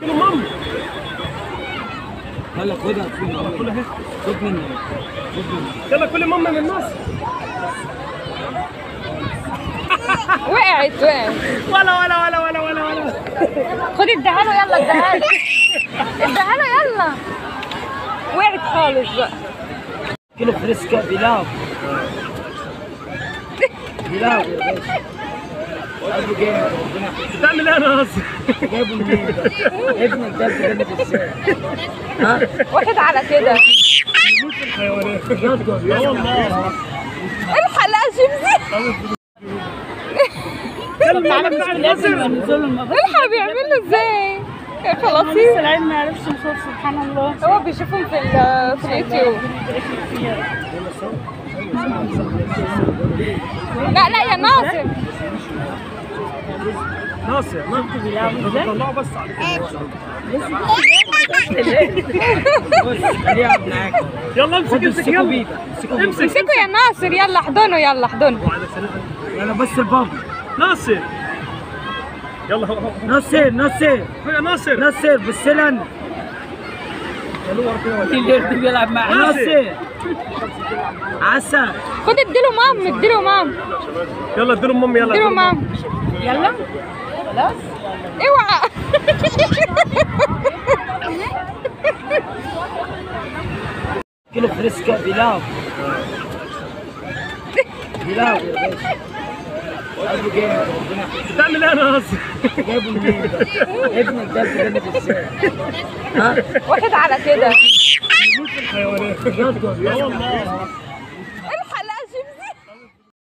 كيلو مام هلا خدها كلها هيك خد مني خد مني يلا كل مام من الناس وقعت وقعت ولا ولا ولا ولا ولا ولا خد اديها له يلا اديها له اديها له يلا وقعت خالص بقى كيلو فريسكا بلاو بلاو يا باشا قلبه جامد ربنا يحفظه. بتعمل ايه يا ناصر؟ جايبه منين ده؟ ابنك ده بجد في الشارع ها؟ واخد على كده حيوانات يضرب لا والله الحق لا شمسي يلا بتاع ناصر الحق بيعمل له ازاي يا لسه خلاصي العيل ما يعرفش يشوف سبحان الله هو بيشوفهم في ال- في اليوتيوب لا لا يا ناصر ناصر ما بتطلعوا بس على بص خليها معاك يلا امسك خد امسك امسكوا يلا بيدك امسكوا بيدك امسك امسكوا يا ناصر يلا احضنه يلا احضنه وعلى سلام يلا بص البابا ناصر يلا هو هو نصير نصير هو يا ناصر نصير بالسلن اللي بيلعب مع نصير عسى خد اديله مام اديله مام يلا اديله مام يلا اديله مام يلا خلاص اوعى كيلو فريسكا بلاو بلاو يا باشا قلبه جامد ربنا يحفظه. بتعمل ايه يا ناصر؟ جايبه منين ده؟ ابنك ده بجد في الشارع ها؟ واخد على كده حيوانات يضرب لا والله